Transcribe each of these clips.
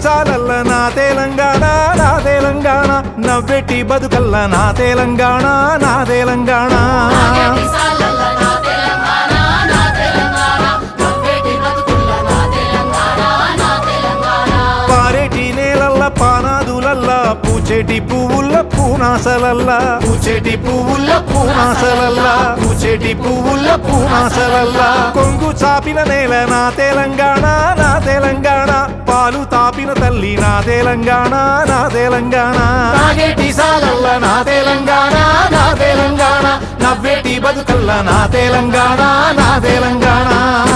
సాలల్ల నా తెలంగాణ నా తెలంగాణ నవ్వెట్టి బతుకల్ల నా తెలంగాణ నా తెలంగాణ సాలల్ల నా తెలంగాణ నా తెలంగాణ నవ్వేటి బతుకుల్ల నా తెలంగాణ నా తెలంగాణ పారేటి నేలల్ల పానాదులల్ల పూచేటి పువ్వుల్ల పూనాసలల్ల పూచేటి పువ్వుల్ల పూనాసలల్ల పూచేటి పువ్వుల్ల పూనాసలల్ల కొంగు చాపిన నేల నా తెలంగాణ నా తెలంగాణ పాలు తాపిన తల్లి నా తెలంగాణ నా తెలంగాణ నాగేటి సాలల్ల నా తెలంగాణ నా తెలంగాణ నవ్వేటి బతుకల్ల నా తెలంగాణ నా తెలంగాణ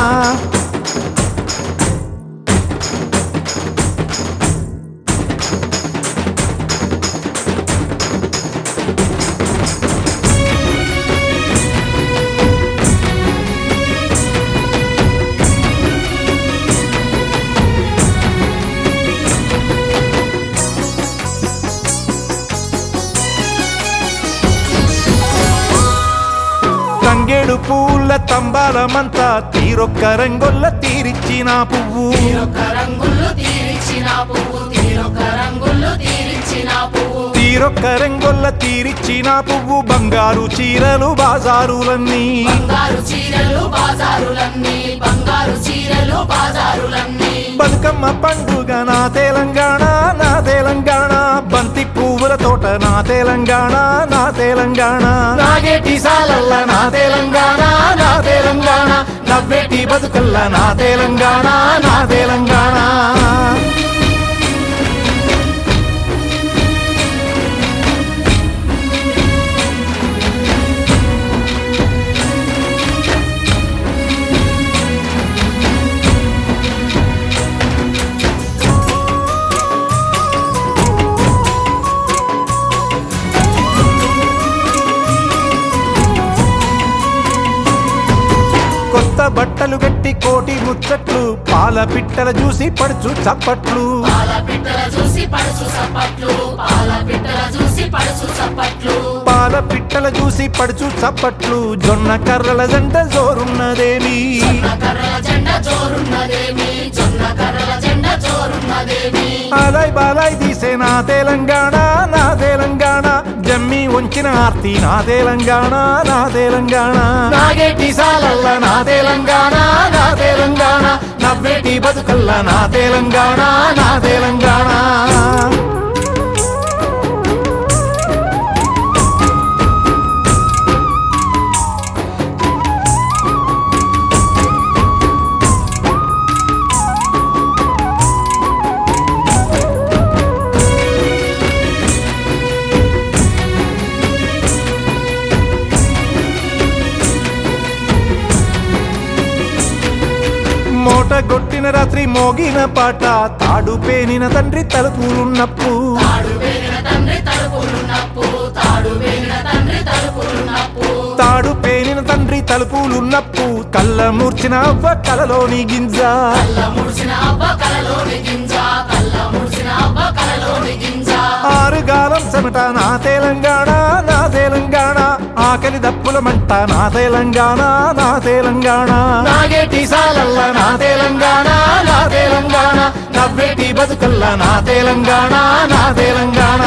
తంగేడు పూల తంబాలమంతా తీరొక్క రంగొల్ల తీరిచ్చిన పువ్వు తీరొక్క రంగులు తీరిచ్చిన పువ్వు తీరొక్క రంగులు తీరిచ్చిన పువ్వు తీరొక్క రంగొల్ల తీరిచ్చిన పువ్వు బంగారు చీరలు బాజారులన్నీ బంగారు చీరలు బాజారులన్నీ బంగారు చీరలు బాజారులన్నీ బతుకమ్మ పండుగ నా తెలంగాణ నా తెలంగాణ బంతి పువ్వుల తోట నా తెలంగాణ నా తెలంగాణ నాగేటి సాలల్ల నా తెలంగాణ నా తెలంగాణ నవ్వేటి బతుకల్ల నా తెలంగాణ నా తెలంగాణ కొత్త బట్టలు గట్టి కోటి ముచ్చట్లు పాల పిట్టల చూసి పడుచు చప్పట్లు పాల పిట్టల చూసి పడుచు సప్పట్లు పాల పిట్టల చూసి పడుచు సప్పట్లు పాల పిట్టల చూసి పడుచు చప్పట్లు జొన్న కర్రల జంట జోరున్నదేమి జొన్న కర్రల జెండ జోరున్నదేమి జొన్న కర్రల జెండ జోరున్నదేమి అలాయ్ బాలాయ్ తీసే నా తెలంగాణ నా తెలంగాణ జమ్మి వంచిన ఆర్తి నా తెలంగాణ నా తెలంగాణ నాగేటి సాలల్ల నా తెలంగాణ నా తెలంగాణ నవ్వేటి బతుకల్ల నా తెలంగాణ నా తెలంగాణ మోట గొట్టిన రాత్రి మోగిన పాట తాడు పేనిన తండ్రి తలుపులున్నప్పు తాడు వేగిన తండ్రి తలుపులున్నప్పు తాడు వేగిన తండ్రి తలుపులున్నప్పు తాడు పేనిన తండ్రి తలుపులున్నప్పు కళ్ళ మూర్చిన అవ్వ కలలోని గింజ కళ్ళ ముడిసిన అవ్వ కలలోని గింజ కళ్ళ ముడిసిన అవ్వ కలలోని గింజ ఆరుగాలం చెమట నా తెలంగాణ నా తెలంగాణ ఆకలి దప్పుల మంట నా తెలంగాణ నా తెలంగాణ నాగేటి సాలల్ల నా తెలంగాణ నా తెలంగాణ నవ్వేటి బతుకల్ల నా తెలంగాణ నా తెలంగాణ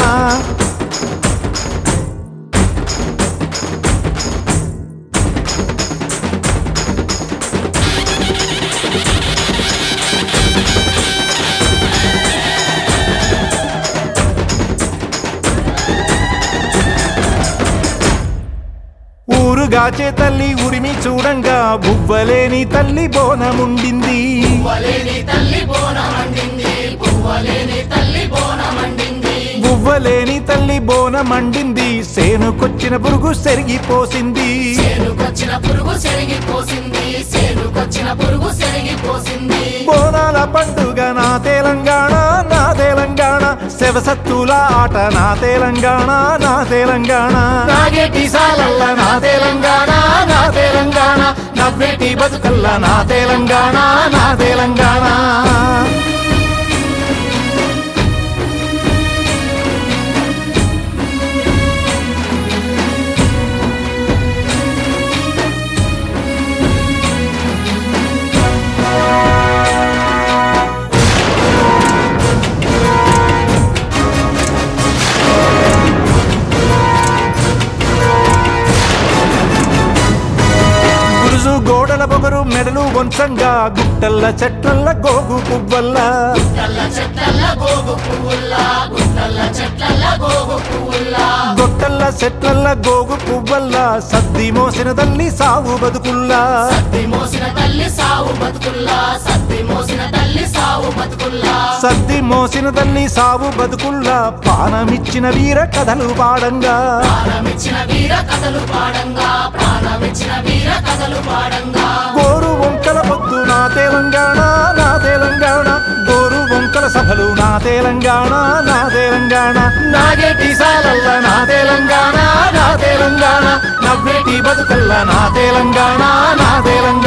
ఊరుగాచే తల్లి ఉరిమి చూడంగా బువ్వలేని తల్లి బోనముండింది పువ్వలేని తల్లి బోనమండింది పువ్వలేని తల్లి బోనమండింది బువ్వలేని తల్లి బోనమండింది సేనుకొచ్చిన పురుగు సెరిగిపోసింది సేనుకొచ్చిన పురుగు సెరిగిపోసింది సేనుకొచ్చిన పురుగు సెరిగిపోసింది బోనాల పండుగ నా తెలంగాణ నా తెలంగాణ శవసత్తుల ఆట నా తెలంగాణ నా తెలంగాణ నాగేటి సాలల్ల నా తెలంగాణ నా తెలంగాణ నవ్వేటి బతుకల్ల నా తెలంగాణ నా తెలంగాణ గోడల పొగరు మెడలు వంచంగా గుట్టల్ల చెట్లల్ల గోగు పువ్వల్లా గుట్టల్ల చెట్లల్ల గోగు పువ్వుల్లా గుట్టల్ల చెట్లల్ల గోగు పువ్వుల్లా గొట్టల్ల చెట్లల్ల గోగు పువ్వల్లా సద్ది మోసిన తల్లి సావు బతుకుల్లా సత్తి మోసిన తల్లి సావు బతుకుల్లా సత్తి మోసిన తల్లి సావు బతుకుల్లా సద్ది మోసిన తల్లి సావు బతుకుల్లా పానమిచ్చిన వీర కథలు పాడంగా ప్రాణమిచ్చిన వీర కథలు పాడంగా ప్రాణమిచ్చిన వీర కథలు పాడంగా గోరు వంకల పొద్దు నా తెలంగాణ నా తెలంగాణ గోరు వంకల సభలు నా తెలంగాణ నా తెలంగాణ నాగేటి సాలల్ల నా తెలంగాణ నా తెలంగాణ నవ్వేటి బతుకల్ల నా తెలంగాణ నా తెలంగాణ